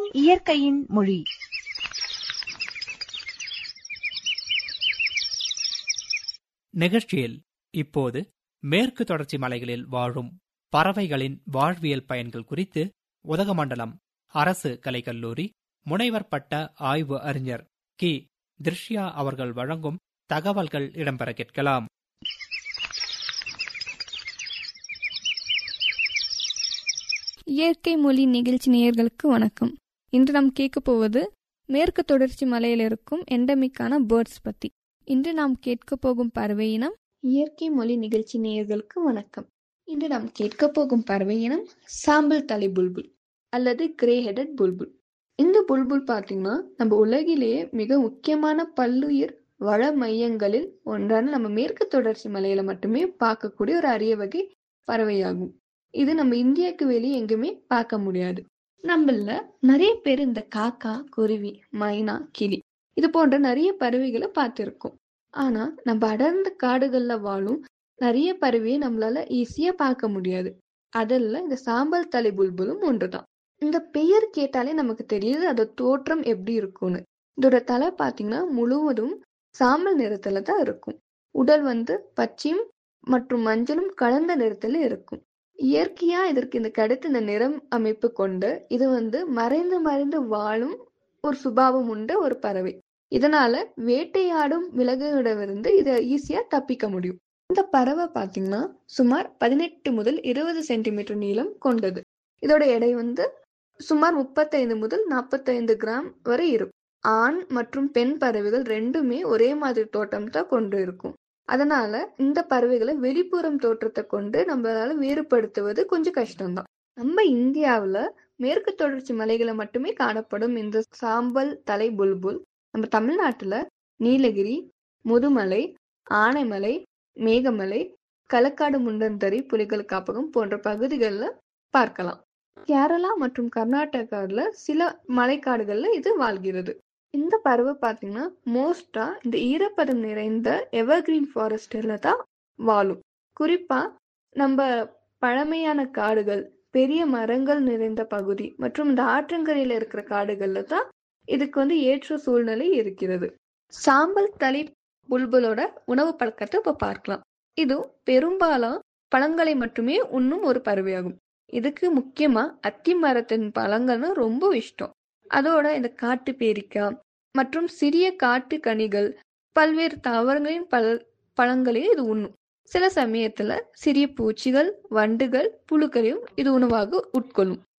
இயற்கையின் மொழி நிகழ்ச்சியில் இப்போது மேற்கு தொடர்ச்சி மலைகளில் வாழும் பறவைகளின் வாழ்வியல் பயன்கள் குறித்து உதகமண்டலம் அரசு கலைக்கல்லூரி முனைவர் பட்ட ஆய்வு அறிஞர் கி திருஷ்யா அவர்கள் வழங்கும் தகவல்கள் இடம்பெற கேட்கலாம் இயற்கை மொழி நிகழ்ச்சி நேயர்களுக்கு வணக்கம் இன்று நாம் கேட்க போவது மேற்கு தொடர்ச்சி மலையில் இருக்கும் எண்டமிக்கான பேர்ட்ஸ் பத்தி இன்று நாம் கேட்க போகும் பறவை இனம் இயற்கை மொழி நிகழ்ச்சி நேயர்களுக்கு வணக்கம் இன்று நாம் கேட்க போகும் பறவை இனம் சாம்பல் தலை புல்புல் அல்லது கிரே ஹெடட் புல்புல் இந்த புல்புல் பார்த்தீங்கன்னா நம்ம உலகிலேயே மிக முக்கியமான பல்லுயிர் வள மையங்களில் ஒன்றான நம்ம மேற்கு தொடர்ச்சி மலையில மட்டுமே பார்க்கக்கூடிய ஒரு அரிய வகை பறவையாகும் இது நம்ம இந்தியாவுக்கு வெளியே எங்குமே பார்க்க முடியாது நம்மள நிறைய பேர் இந்த காக்கா குருவி மைனா கிளி இது போன்ற நிறைய பறவைகளை பார்த்துருக்கோம் ஆனா நம்ம அடர்ந்த காடுகள்ல வாழும் நிறைய பறவையை நம்மளால ஈஸியா பார்க்க முடியாது அதில் இந்த சாம்பல் தலை புல்புலும் ஒன்றுதான் இந்த பெயர் கேட்டாலே நமக்கு தெரியுது அதோட தோற்றம் எப்படி இருக்கும்னு இதோட தலை பார்த்தீங்கன்னா முழுவதும் சாம்பல் நிறத்துல தான் இருக்கும் உடல் வந்து பச்சையும் மற்றும் மஞ்சளும் கலந்த நிறத்துல இருக்கும் இயற்கையா இதற்கு இந்த கிடைத்த இந்த நிறம் அமைப்பு கொண்டு இது வந்து மறைந்து மறைந்து வாழும் ஒரு சுபாவம் உண்ட ஒரு பறவை இதனால வேட்டையாடும் விலங்குகளிடமிருந்து இதை ஈஸியா தப்பிக்க முடியும் இந்த பறவை பாத்தீங்கன்னா சுமார் பதினெட்டு முதல் இருபது சென்டிமீட்டர் நீளம் கொண்டது இதோட எடை வந்து சுமார் முப்பத்தைந்து முதல் நாற்பத்தைந்து கிராம் வரை இருக்கும் ஆண் மற்றும் பெண் பறவைகள் ரெண்டுமே ஒரே மாதிரி தோட்டம் தான் கொண்டு இருக்கும் அதனால இந்த பறவைகளை வெளிப்புறம் தோற்றத்தை கொண்டு நம்மளால வேறுபடுத்துவது கொஞ்சம் கஷ்டம்தான் நம்ம இந்தியாவுல மேற்கு தொடர்ச்சி மலைகளை மட்டுமே காணப்படும் இந்த சாம்பல் தலை புல்புல் நம்ம தமிழ்நாட்டுல நீலகிரி முதுமலை ஆனைமலை மேகமலை களக்காடு முண்டந்தரி புலிகள் காப்பகம் போன்ற பகுதிகளில் பார்க்கலாம் கேரளா மற்றும் கர்நாடகாவில் சில மலைக்காடுகள்ல இது வாழ்கிறது இந்த பறவை பார்த்தீங்கன்னா மோஸ்டா இந்த ஈரப்பதம் நிறைந்த எவர்கிரீன் ஃபாரஸ்ட்ல தான் வாழும் குறிப்பா நம்ம பழமையான காடுகள் பெரிய மரங்கள் நிறைந்த பகுதி மற்றும் இந்த ஆற்றங்கரையில இருக்கிற காடுகள்ல தான் இதுக்கு வந்து ஏற்ற சூழ்நிலை இருக்கிறது சாம்பல் தலை புல்புலோட உணவு பழக்கத்தை இப்ப பார்க்கலாம் இது பெரும்பாலும் பழங்களை மட்டுமே உண்ணும் ஒரு பறவையாகும் இதுக்கு முக்கியமா அத்தி மரத்தின் பழங்கள்னு ரொம்ப இஷ்டம் அதோட இந்த காட்டு பேரிக்காய் மற்றும் சிறிய காட்டு கனிகள் பல்வேறு தாவரங்களின் பழ பழங்களையும் இது உண்ணும் சில சமயத்துல சிறிய பூச்சிகள் வண்டுகள் புழுக்களையும் இது உணவாக உட்கொள்ளும்